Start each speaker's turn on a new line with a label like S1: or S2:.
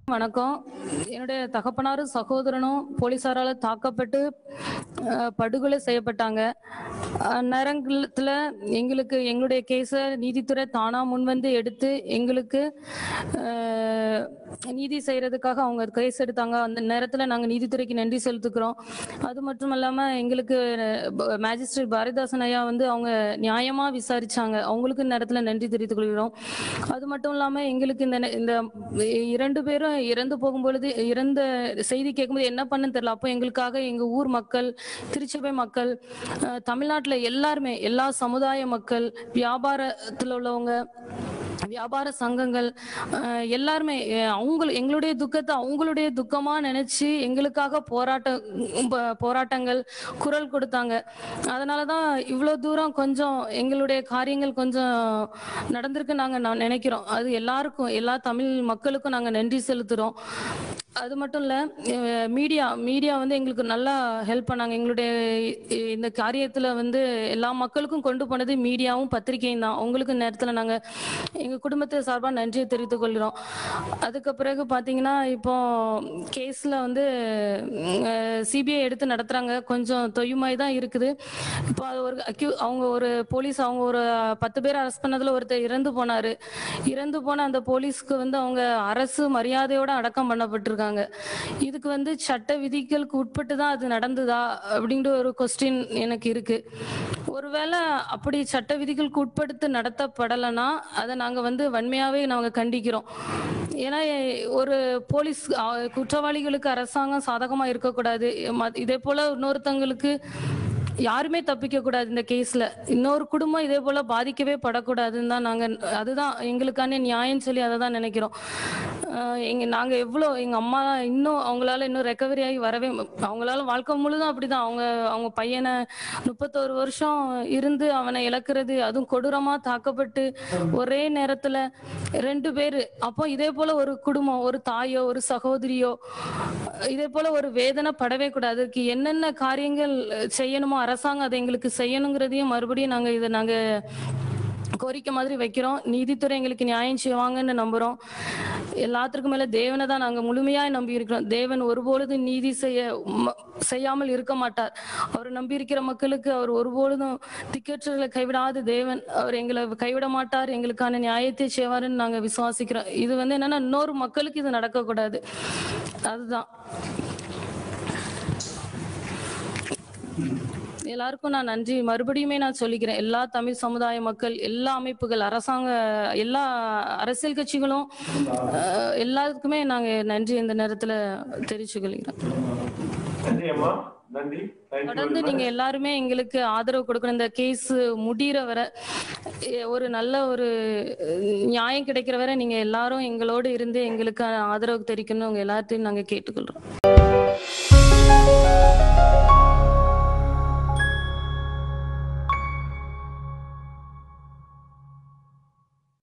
S1: வணக்கம் என்னுடைய தகப்பனாரும் சகோதரனும் போலீசாரால தாக்கப்பட்டு அஹ், படுகொலை செய்யப்பட்டாங்க அந்நேரத்துல எங்களுக்கு எங்களுடைய கேஸை நீதித்துறை தானா முன்வந்து எடுத்து எங்களுக்கு அஹ், நீதி செய்யறதுக்காக அவங்க கேஸ் எடுத்தாங்க அந்த நேரத்துல நாங்க நீதித்துறைக்கு நன்றி செலுத்துக்கிறோம் அது மட்டும் இல்லாம எங்களுக்கு மேஜிஸ்ட்ரேட் பாரதிதாசன் ஐயா வந்து அவங்க நியாயமா விசாரிச்சாங்க அவங்களுக்கு இந்த நேரத்துல நன்றி தெரிவித்துக் கொள்கிறோம் அது மட்டும் இல்லாம எங்களுக்கு இந்த நே- இந்த இரண்டு பேரும் இறந்து போகும்பொழுது இறந்த செய்தி கேட்கும்போது என்ன பண்ணன்னு தெரியல அப்போ எங்களுக்காக எங்க ஊர் மக்கள் திருச்சபை மக்கள் அஹ், தமிழ்நாட்டுல எல்லாருமே எல்லா சமுதாய மக்கள் வியாபாரத்துல உள்ளவங்க வியாபார சங்கங்கள் அஹ், எல்லாருமே அஹ், அவங்க எங்களுடைய துக்கத்தை அவங்களுடைய துக்கமா நினைச்சு எங்களுக்காக போராட்ட ப- போராட்டங்கள் குரல் கொடுத்தாங்க அதனாலதான் இவ்வளவு தூரம் கொஞ்சம் எங்களுடைய காரியங்கள் கொஞ்சம் நடந்திருக்கு நாங்க நான் நினைக்கிறோம் அது எல்லாருக்கும் எல்லா தமிழ் மக்களுக்கும் நாங்க நன்றி செலுத்துறோம் அது மட்டும் இல்ல மீடியா மீடியா வந்து எங்களுக்கு நல்லா ஹெல்ப் பண்ணாங்க எங்களுடைய இ- இந்த காரியத்துல வந்து எல்லா மக்களுக்கும் கொண்டு போனது மீடியாவும் பத்திரிகையும் தான் உங்களுக்கு நேரத்துல நாங்க எங்க குடும்பத்தை சார்பா நன்றியை தெரிவித்துக் கொள்கிறோம் அதுக்கு பிறகு பாத்தீங்கன்னா இப்போ கேஸ்ல வந்து சிபிஐ எடுத்து நடத்துறாங்க கொஞ்சம் தொய்மாய் தான் இருக்குது இப்போ அது ஒரு அக்யூ அவங்க ஒரு போலீஸ் அவங்க ஒரு பத்து பேர் அரெஸ்ட் பண்ணதுல ஒருத்தர் இறந்து போனாரு இறந்து போன அந்த போலீஸ்க்கு வந்து அவங்க அரசு மரியாதையோட அடக்கம் பண்ணப்பட்டிருக்காங்க இதுக்கு வந்து சட்ட விதிகளுக்கு உட்பட்டு தான் அது நடந்ததா அப்படின்ற ஒரு கொஸ்டின் எனக்கு இருக்கு ஒருவேளை அப்படி சட்ட விதிகளுக்கு உட்படுத்தி நடத்தப்படலைன்னா அதை நாங்க வந்து வன்மையாவே நாங்க கண்டிக்கிறோம் ஏன்னா எ- ஒரு போலீஸ் அ, குற்றவாளிகளுக்கு அரசாங்கம் சாதகமா இருக்கக்கூடாது ம- இதே போல இன்னொருத்தங்களுக்கு யாருமே தப்பிக்க கூடாது இந்த கேஸ்ல இன்னொரு குடும்பம் இதே போல பாதிக்கவே படக்கூடாதுன்னு தான் நாங்க அதுதான் எங்களுக்கான நியாயம் சொல்லி அதை தான் நினைக்கிறோம் அஹ் எங்க நாங்க எவ்வளோ எங்க அம்மா இன்னும் அவங்களால இன்னும் ரெக்கவரி ஆகி வரவே அவங்களால வாழ்க்கை முழுதும் அப்படிதான் அவங்க அவங்க பையனை முப்பத்தோரு வருஷம் இருந்து அவனை இழக்கிறது அதுவும் கொடூரமா தாக்கப்பட்டு ஒரே நேரத்துல ரெண்டு பேரு அப்போ இதே போல ஒரு குடும்பம் ஒரு தாயோ ஒரு சகோதரியோ இதே போல ஒரு வேதனை படவே கூடாது அதுக்கு என்னென்ன காரியங்கள் செய்யணுமோ அரசாங்கம் அதை எங்களுக்கு செய்யணுங்கிறதையும் மறுபடியும் நாங்க இதை நாங்க கோரிக்கை மாதிரி வைக்கிறோம் நீதித்துறை எங்களுக்கு நியாயம் செய்வாங்கன்னு நம்புறோம் எல்லாத்துக்கும் மேல தேவனை தான் நாங்க முழுமையா நம்பி இருக்கிறோம் தேவன் ஒருபொழுதும் நீதி செய்ய ம- செய்யாமல் இருக்க மாட்டார் அவர் நம்பி இருக்கிற மக்களுக்கு அவர் ஒருபொழுதும் திக்கற்றர்களை கைவிடாத தேவன் அவர் எங்களை கைவிட மாட்டார் எங்களுக்கான நியாயத்தை செய்வாருன்னு நாங்க விசுவாசிக்கிறோம் இது வந்து என்னன்னா இன்னொரு மக்களுக்கு இது நடக்கக்கூடாது அதுதான் எல்லாருக்கும் நான் நன்றி மறுபடியுமே நான் சொல்லிக்கிறேன் எல்லா தமிழ் சமுதாய மக்கள் எல்லா அமைப்புகள் அரசாங்க எல்லா அரசியல் கட்சிகளும் அஹ், எல்லாருக்குமே நாங்க நன்றி இந்த நேரத்துல தெரிவிச்சு கொள்கிறேன்
S2: நன்றி அம்மா நன்றி தேங்க்யூ
S1: தொடர்ந்து நீங்க எல்லாருமே எங்களுக்கு ஆதரவு கொடுக்கணும் இந்த கேஸ் முடிகிற வரை எ- ஒரு நல்ல ஒரு அஹ், நியாயம் கிடைக்கிற வரை நீங்க எல்லாரும் எங்களோடு இருந்து எங்களுக்கு ஆதரவு தெரிவிக்கணும் உங்க எல்லாத்தையும் நாங்க கேட்டுக்கொள்றோம்